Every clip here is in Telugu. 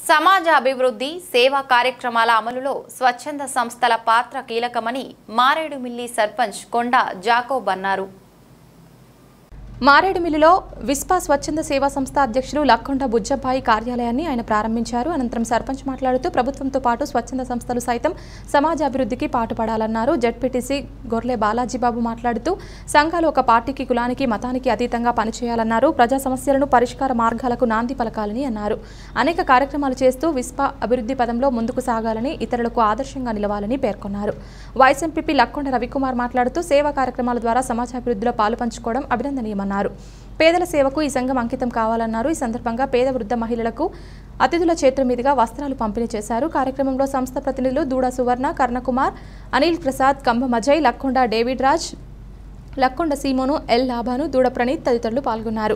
సమాజ అభివృద్ధి సేవా కార్యక్రమాల అమలులో స్వచ్ఛంద సంస్థల పాత్ర కీలకమని మారేడుమిల్లి సర్పంచ్ కొండ జాకోబ్ అన్నారు మారేడుమిల్లిలో విస్పా స్వచ్ఛంద సేవా సంస్థ అధ్యక్షులు లక్కొండ బుజ్జబ్బాయి కార్యాలయాన్ని ఆయన ప్రారంభించారు అనంతరం సర్పంచ్ మాట్లాడుతూ ప్రభుత్వంతో పాటు స్వచ్ఛంద సంస్థలు సైతం సమాజ అభివృద్ధికి పాటుపడాలన్నారు జడ్పీటీసీ గొర్లె బాలాజీబాబు మాట్లాడుతూ సంఘాలు ఒక పార్టీకి కులానికి మతానికి అతీతంగా పనిచేయాలన్నారు ప్రజా సమస్యలను పరిష్కార మార్గాలకు నాంది పలకాలని అన్నారు అనేక కార్యక్రమాలు చేస్తూ విస్పా అభివృద్ధి పదంలో ముందుకు సాగాలని ఇతరులకు ఆదర్శంగా నిలవాలని పేర్కొన్నారు వైస్ ఎంపీపీ లక్కొండ రవికుమార్ మాట్లాడుతూ సేవా కార్యక్రమాల ద్వారా సమాజ అభివృద్ధిలో పాలు పంచుకోవడం అభినందనీయమన్నారు పేదల సేవకు ఈ సంఘం అంకితం కావాలన్నారు ఈ సందర్భంగా పేద వృద్ధ మహిళలకు అతిథుల చేతుల మీదుగా వస్త్రాలు పంపిణీ చేశారు కార్యక్రమంలో సంస్థ ప్రతినిధులు Duda Suvarna Karnakumar Anil Prasad Kambham Ajay Lakkonda David Raj Lakkonda Simon L Laban Duda Praneeth తదితరులు పాల్గొన్నారు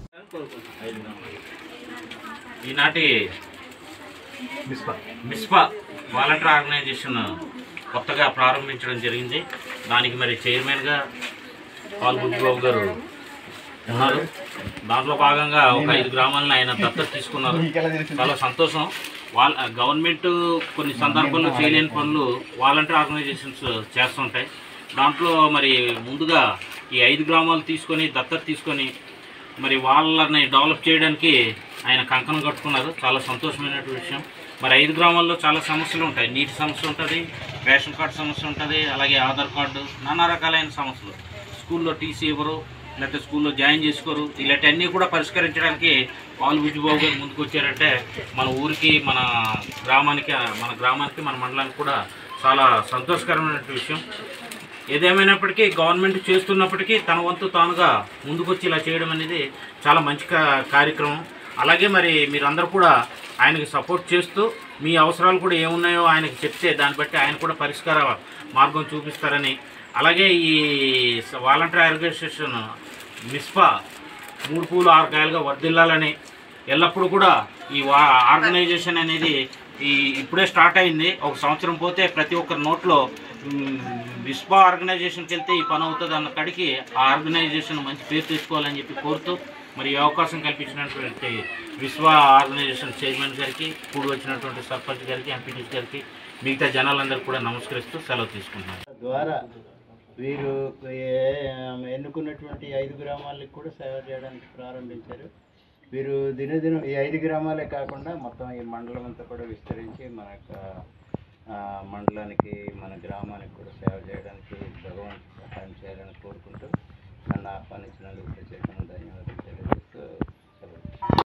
ఈనాటి మిస్పా వాలంటీర్ ఆర్గనైజేషన్ కొత్తగా ప్రారంభించడం జరిగింది దానికి మరి చైర్మన్గా పాల్ బుద్ధిబాబు గారు ఉన్నారు దాంట్లో భాగంగా ఒక ఐదు గ్రామాలను ఆయన దత్తత తీసుకున్నారు చాలా సంతోషం వాళ్ళ గవర్నమెంట్ కొన్ని సందర్భాల్లో చేయలేని పనులు వాలంటీర్ ఆర్గనైజేషన్స్ చేస్తుంటాయి దాంట్లో మరి ముందుగా ఈ ఐదు గ్రామాలు తీసుకొని దత్తత తీసుకొని మరి వాళ్ళని డెవలప్ చేయడానికి ఆయన కంకణం కట్టుకున్నారు చాలా సంతోషమైనటువంటి విషయం మరి ఐదు గ్రామాల్లో చాలా సమస్యలు ఉంటాయి నీటి సమస్య ఉంటుంది రేషన్ కార్డు సమస్య ఉంటుంది అలాగే ఆధార్ కార్డు నానా రకాలైన సమస్యలు స్కూల్లో టీసీ ఇవ్వరు లేకపోతే స్కూల్లో జాయిన్ చేసుకోరు ఇలాంటివన్నీ కూడా పరిష్కరించడానికి పాలు బుజ్జిబాబు గారు ముందుకు వచ్చారంటే మన ఊరికి మన గ్రామానికి మన గ్రామానికి మన మండలానికి కూడా చాలా సంతోషకరమైన విషయం ఏదేమైనప్పటికీ గవర్నమెంట్ చేస్తున్నప్పటికీ తన వంతు తానుగా ముందుకొచ్చి ఇలా చేయడం అనేది చాలా మంచి కా- కార్యక్రమం అలాగే మరి మీరందరూ కూడా ఆయనకి సపోర్ట్ చేస్తూ మీ అవసరాలు కూడా ఏమున్నాయో ఆయనకి చెప్తే దాన్ని బట్టి ఆయన కూడా పరిష్కార మార్గం చూపిస్తారని అలాగే ఈ స- వాలంటీర్ ఆర్గనైజేషన్ మిస్పా మూడు పూలు ఆరు కాయలుగా వర్ధిల్లాలని ఎల్లప్పుడూ కూడా ఈ వా ఆర్గనైజేషన్ అనేది ఈ ఇప్పుడే స్టార్ట్ అయింది ఒక సంవత్సరం పోతే ప్రతి ఒక్కరి నోట్లో మ్, విశ్వ ఆర్గనైజేషన్కి వెళ్తే ఈ పని అవుతుంది అన్న కాడికి ఆ ఆర్గనైజేషన్ మంచి పేరు తెచ్చుకోవాలని చెప్పి కోరుతూ మరి ఈ అవకాశం కల్పించినటువంటి విశ్వ ఆర్గనైజేషన్ చైర్మన్ గారికి కూడి వచ్చినటువంటి సర్పంచ్ గారికి ఎంపీటీ గారికి మిగతా జనాలందరికీ కూడా నమస్కరిస్తూ సెలవు తీసుకుంటున్నాను ద్వారా వీరు ఏ- ఎన్నుకున్నటువంటి ఐదు గ్రామాలకు కూడా సేవ చేయడానికి ప్రారంభించారు వీరు దినదినం ఈ ఐదు గ్రామాలే కాకుండా మొత్తం ఈ మండలం అంతా కూడా విస్తరించి మన యొక్క, ఆ, మండలానికి మన గ్రామానికి కూడా సేవ చేయడానికి భగవంతు సహాయం చేయాలని కోరుకుంటూ నన్ను ఆహ్వానించినందుకు ప్రత్యేకంగా ధన్యవాదాలు తెలియజేస్తూ